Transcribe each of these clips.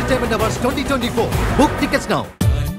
Entertainment Awards 2024. Book tickets now.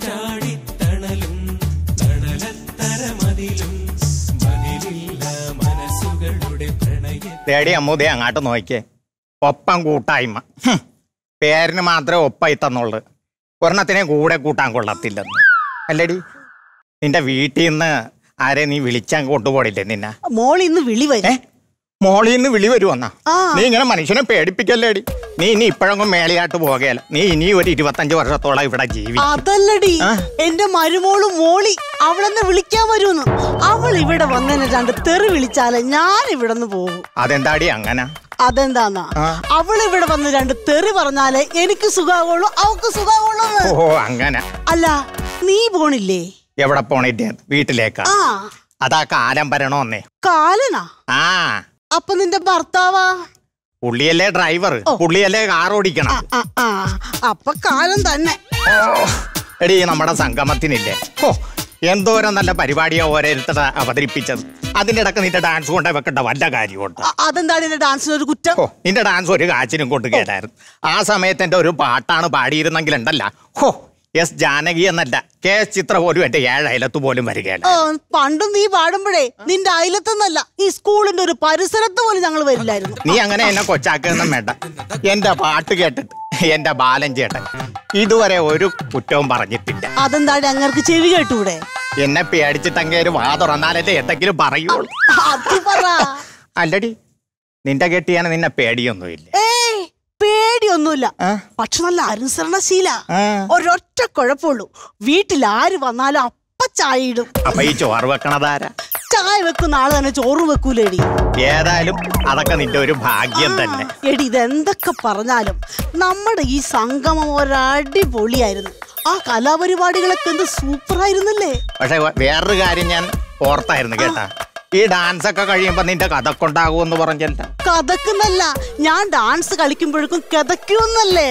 തേടി അമ്മൂതേ അങ്ങോട്ട് നോക്കിയേ ഒപ്പം കൂട്ടായ്മ ഹും. പേരിന് മാത്രമേ ഒപ്പായി തന്നുള്ളു ഒരെണ്ണത്തിനെ കൂടെ കൂട്ടാൻ കൊള്ളത്തില്ലെന്ന് അല്ലടി നിന്റെ വീട്ടിൽ നിന്ന് ആരെ നീ വിളിച്ചാൻ കൊണ്ടുപോടില്ലേ നിന്നെ മോൾ ഇന്ന് വിളി ഏ വരും മോളിൽ നിന്ന് വിളി വരുവന്നാ ആ. നീ ഇങ്ങനെ മനുഷ്യനെ പേടിപ്പിക്കല്ലേടി നീ ഇനി ഇപ്പോഴൊന്നും മേളിയാട്ട് പോകയല്ല നീ ഇനി ഒരു ഇരുപത്തഞ്ച് വർഷത്തോളം ഇവിടെ ജീവി അതല്ലടി ആ. എന്റെ മരുമോള് മോളി അവളെന്നെ വിളിക്കാൻ വരുമെന്ന് അവൾ ഇവിടെ വന്നതിന് രണ്ട് തെറി വിളിച്ചാലേ ഞാൻ ഇവിടെ നിന്ന് പോകും അതെന്താടി അങ്ങനെ അതെന്താന്നാ ആ. അവൾ ഇവിടെ വന്ന് രണ്ട് തെറി പറഞ്ഞാലേ എനിക്ക് സുഖാവുള്ളൂ അവക്ക് സുഖാവുള്ളൂ ഓ അങ്ങനെ അല്ല നീ പോണില്ലേ എവിടെ പോണിട്ട് വീട്ടിലേക്കാ ആ അതാ കാലം വരണോന്നേ കാലനാ ആ അപ്പൊ നിന്റെ ഭർത്താവാ പുള്ളിയല്ലേ ഡ്രൈവർ പുള്ളിയല്ലേ കാർ ഓടിക്കണം ആ, ആ, അപ്പൊ കാലം തന്നെ ഓ, എടീ നമ്മുടെ സംഗമത്തിനില്ലേ ഓ എന്തോരം നല്ല പരിപാടിയാ ഓരോരുത്തർ അവതരിപ്പിച്ചത് അതിന്റെ ഇടക്ക് നിന്റെ ഡാൻസ് കൊണ്ടേ വെക്കേണ്ട വല്ല കാര്യമുണ്ട് അ- അതെന്താണ് നിന്റെ ഡാൻസിന് ഒരു കുറ്റം ഓ നിന്റെ ഡാൻസ് ഒരു കാച്ചിനും കൊണ്ട് കേട്ടായിരുന്നു ആ സമയത്ത് എന്റെ ഒരു പാട്ടാണ് പാടിയിരുന്നെങ്കിൽ ഉണ്ടല്ല ഹോ എസ് ജാനകി എന്നല്ല കെ എസ് ചിത്ര പോലും എന്റെ ഏഴ് അയലത്ത് പോലും വരികയല്ല ഓ, പണ്ടും നീ പാടുമ്പോഴേ നിന്റെ അയലത്തൊന്നല്ല ഈ സ്കൂളിന്റെ ഒരു പരിസരത്ത് പോലും ഞങ്ങൾ വരില്ലായിരുന്നു നീ അങ്ങനെ എന്നെ കൊച്ചാക്കൊന്നും വേണ്ട എന്റെ പാട്ട് കേട്ടിട്ട് എന്റെ ബാലൻ ചേട്ടൻ ഇതുവരെ ഒരു കുറ്റവും പറഞ്ഞിട്ടില്ല അതെന്താണ് അങ്ങർക്ക് ചെവി കേട്ടൂടെ എന്നെ പേടിച്ചിട്ടങ്ങേര് വാ തുറന്നാലല്ലേ എന്തെങ്കിലും പറയുള്ളൂ അത് പറ അല്ലടി നിന്റെ കെട്ടിയാണ് നിന്നെ പേടിയൊന്നുമില്ല ഏയ് പേടിയൊന്നുമില്ല ആ? പക്ഷെ നല്ല അനുസരണശീല ആ. ഒരൊറ്റ കുഴപ്പമുള്ളൂ വീട്ടിൽ ആര് വന്നാലും അപ്പ ചായ ഇടും അപ്പൊ ഈ ചോറ് വെക്കണതാരാ ചായ വെക്കുന്ന ആള് തന്നെ ചോറ് വെക്കൂലേടി ഏതായാലും അതൊക്കെ നിന്റെ ഒരു ഭാഗ്യം തന്നെ എടി ഇതെന്തൊക്കെ പറഞ്ഞാലും നമ്മുടെ ഈ സംഗമം ഒരടിപൊളിയായിരുന്നു ആ കലാപരിപാടികളൊക്കെ എന്ത് സൂപ്പർ ആയിരുന്നല്ലേ പക്ഷെ വേറൊരു കാര്യം ഞാൻ ഓർത്തായിരുന്നു കേട്ടാ ഈ ഡാൻസ് ഒക്കെ കഴിയുമ്പോ നിന്റെ കഥക്കുണ്ടാകുമെന്ന് പറഞ്ഞല്ല കഥക്കുന്നല്ല ഞാൻ ഡാൻസ് കളിക്കുമ്പോഴേക്കും കിതയ്ക്കുമെന്നല്ലേ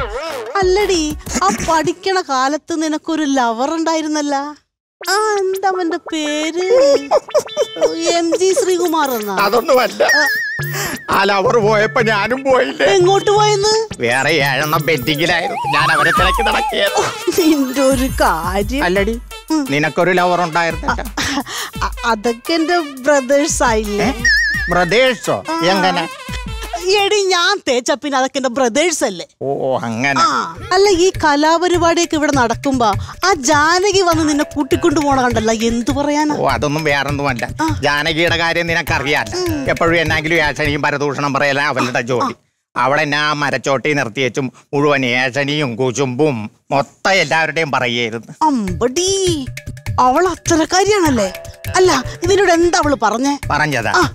അല്ലടി ആ പഠിക്കണ കാലത്ത് നിനക്കൊരു ലവർ ഉണ്ടായിരുന്നല്ല ആ എന്താ അവന്റെ പേര് എം ജി ശ്രീകുമാർ എന്നാ അതൊന്നുമല്ല ആ ലവർ പോയപ്പോ ഞാനും പോയില്ലേ എങ്ങോട്ട് പോയെന്ന് വേറെ ഏഴെണ്ണം പെൻഡിങ്ങിലായിരുന്നു ഞാൻ അവരെ തിരക്കി നടക്കിയത് നിന്റെ ഒരു കാര്യം അല്ലടി നിനക്കൊരു ലവർ ഉണ്ടായിരുന്നില്ല അ- അതൊക്കെ എന്റെ ബ്രദേഴ്സ് ആയില്ലേ ബ്രദേഴ്സോ എങ്ങനെ എടി ഞാൻ തേച്ച പിന്നെ അതൊക്കെ എന്റെ ബ്രദേഴ്സ് അല്ലേ ഓ അങ്ങനെ ആ അല്ല ഈ കലാപരിപാടിയൊക്കെ ഇവിടെ നടക്കുമ്പോ ആ ജാനകി വന്ന് നിന്നെ കൂട്ടിക്കൊണ്ടു പോണ കണ്ടല്ല എന്തു പറയാനാ ഓ അതൊന്നും വേറൊന്നുമല്ല ജാനകിയുടെ കാര്യം നിനക്കറിയാല്ല എപ്പോഴും എന്നാങ്കിലും ഏഷണിയും പരദൂഷണം പറയല അവളുടെ ജോലി അവളെന്നെ ആ മരച്ചോട്ടി നിർത്തിയേച്ചും മുഴുവൻ ഏഷണിയും കുശുമ്പും മൊത്തം എല്ലാവരുടെയും പറയായിരുന്നു അമ്പടി അവൾ അത്തരക്കാരിയാണല്ലേ അല്ല ഇതിനോട് എന്താ അവള് പറഞ്ഞേ പറഞ്ഞതാ ആ.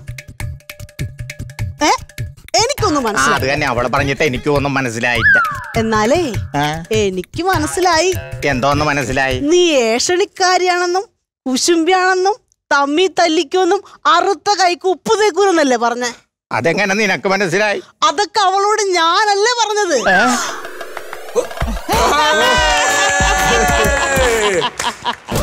ഏ എനിക്കൊന്നും ആ, അത് മനസ്സിലായി തന്നെ അവള് പറഞ്ഞിട്ട് എനിക്കും ഒന്നും മനസ്സിലായില്ല എന്നാലേ ആ, എനിക്ക് മനസ്സിലായി എന്തോന്ന് മനസ്സിലായി നീ ഏഷണിക്കാരിയാണെന്നും കുശുംബിയാണെന്നും തമ്മി തല്ലിക്കുമെന്നും അറുത്ത കൈക്ക് ഉപ്പ് തേക്കൂരെന്നല്ലേ പറഞ്ഞേ അതെങ്ങനെ നിനക്ക് മനസ്സിലായി അതൊക്കെ അവളോട് ഞാനല്ലേ പറഞ്ഞത് ഏ?